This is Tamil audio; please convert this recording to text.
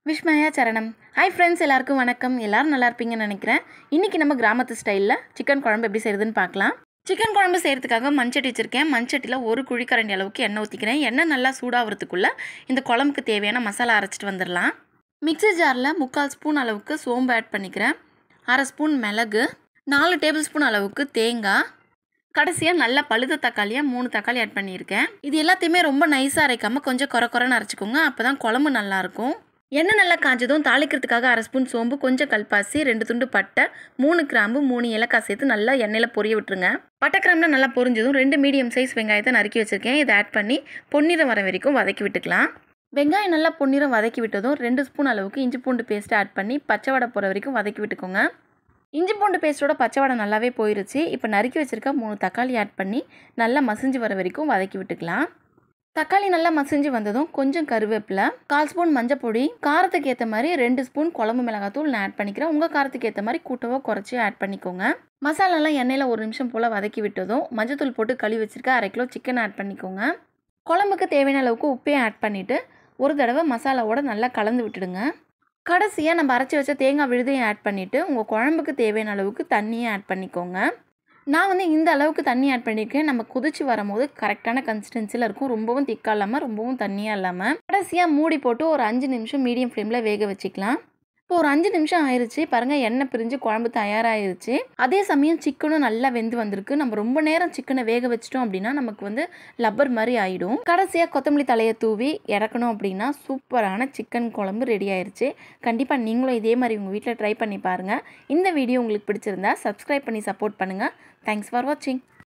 விஷ்மயா சரணம் ஹாய் ஃப்ரெண்ட்ஸ் எல்லாருக்கும் வணக்கம் எல்லாரும் நல்லா இருப்பீங்கன்னு நினைக்கிறேன் இன்றைக்கி நம்ம கிராமத்து ஸ்டைலில் சிக்கன் குழம்பு எப்படி செய்கிறதுன்னு பார்க்கலாம் சிக்கன் குழம்பு செய்கிறதுக்காக மண்சட்டி வச்சுருக்கேன் மண்சட்டியில் ஒரு குழிக்கரண்டி அளவுக்கு எண்ணெய் ஊற்றிக்கிறேன் எண்ணெய் நல்லா சூடாகிறதுக்குள்ளே இந்த குழம்புக்கு தேவையான மசாலா அரைச்சிட்டு வந்துடலாம் மிக்ஸி ஜாரில் முக்கால் ஸ்பூன் அளவுக்கு சோம்பு ஆட் பண்ணிக்கிறேன் அரை ஸ்பூன் மிளகு நாலு டேபிள் ஸ்பூன் அளவுக்கு தேங்காய் கடைசியாக நல்லா பழுத்த தக்காளியாக மூணு தக்காளி ஆட் பண்ணியிருக்கேன் இது எல்லாத்தையுமே ரொம்ப நைஸாக அரைக்காமல் கொஞ்சம் குறை குறைன்னு அரைச்சிக்கோங்க அப்போ தான் குழம்பு நல்லாயிருக்கும் எண்ணெய் நல்லா காஞ்சதும் தாளிக்கிறதுக்காக அரை ஸ்பூன் சோம்பு கொஞ்சம் கல்பாசி ரெண்டு துண்டு பட்டை மூணு கிராம்பு மூணு ஏலக்காய் சேர்த்து நல்லா எண்ணெயில் பொரிய விட்டுருங்க பட்டை கிராம்புல நல்லா பொரிஞ்சதும் ரெண்டு மீடியம் சைஸ் வெங்காயத்தை நறுக்கி வச்சுருக்கேன் இதை ஆட் பண்ணி பொன்னிறம் வர வரைக்கும் வதக்கி விட்டுக்கலாம் வெங்காயம் நல்லா பொன்னிறம் வதக்கி விட்டதும் ரெண்டு ஸ்பூன் அளவுக்கு இஞ்சி பூண்டு பேஸ்ட்டு ஆட் பண்ணி பச்சை வடை போகிற வரைக்கும் வதக்கி விட்டுக்கோங்க இஞ்சி பூண்டு பேஸ்ட்டோட பச்சை வடை நல்லாவே போயிருச்சு இப்போ நறுக்கி வச்சுருக்க மூணு தக்காளி ஆட் பண்ணி நல்லா மசிஞ்சு வர வரைக்கும் வதக்கி விட்டுக்கலாம் தக்காளி நல்லா மசிஞ்சு வந்ததும் கொஞ்சம் கருவேப்பிலை கால் ஸ்பூன் மஞ்சள் பொடி காரத்துக்கு ஏற்ற மாதிரி ரெண்டு ஸ்பூன் குழம்பு மிளகாத்தூள் நான் ஆட் பண்ணிக்கிறேன் உங்கள் காரத்துக்கு ஏற்ற மாதிரி கூட்டவோ குறைச்சி ஆட் பண்ணிக்கோங்க மசாலாலாம் எண்ணெயில் ஒரு நிமிஷம் போல் வதக்கி விட்டதும் மஞ்சத்தூள் போட்டு கழுவி வச்சுருக்க அரை கிலோ சிக்கன் ஆட் பண்ணிக்கோங்க குழம்புக்கு தேவையான அளவுக்கு உப்பையும் ஆட் பண்ணிவிட்டு ஒரு தடவை மசாலாவோட நல்லா கலந்து விட்டுடுங்க கடைசியாக நம்ம அரைச்சி வச்ச தேங்காய் விழுதையும் ஆட் பண்ணிவிட்டு உங்கள் குழம்புக்கு தேவையான அளவுக்கு தண்ணியும் ஆட் பண்ணிக்கோங்க நான் வந்து இந்த அளவுக்கு தண்ணி ஆட் பண்ணியிருக்கேன் நம்ம கொதிச்சு வரும்போது கரெக்டான கன்சிஸ்டன்சியில் இருக்கும் ரொம்பவும் திக்காக இல்லாமல் ரொம்பவும் தண்ணியாக இல்லாமல் கடைசியாக மூடி போட்டு ஒரு அஞ்சு நிமிஷம் மீடியம் ஃப்ளேமில் வேக வச்சுக்கலாம் இப்போ ஒரு அஞ்சு நிமிஷம் ஆயிடுச்சு பாருங்கள் எண்ணெய் பிரிஞ்சு குழம்பு தயாராகிருச்சு அதே சமயம் சிக்கனும் நல்லா வெந்து வந்திருக்கு நம்ம ரொம்ப நேரம் சிக்கனை வேக வச்சிட்டோம் அப்படின்னா நமக்கு வந்து லப்பர் மாதிரி ஆகிடும் கடைசியாக கொத்தமல்லி தலையை தூவி இறக்கணும் அப்படின்னா சூப்பரான சிக்கன் குழம்பு ரெடி ஆயிருச்சு கண்டிப்பாக நீங்களும் இதே மாதிரி உங்கள் வீட்டில் ட்ரை பண்ணி பாருங்கள் இந்த வீடியோ உங்களுக்கு பிடிச்சிருந்தா சப்ஸ்கிரைப் பண்ணி சப்போர்ட் பண்ணுங்கள் தேங்க்ஸ் ஃபார் வாட்சிங்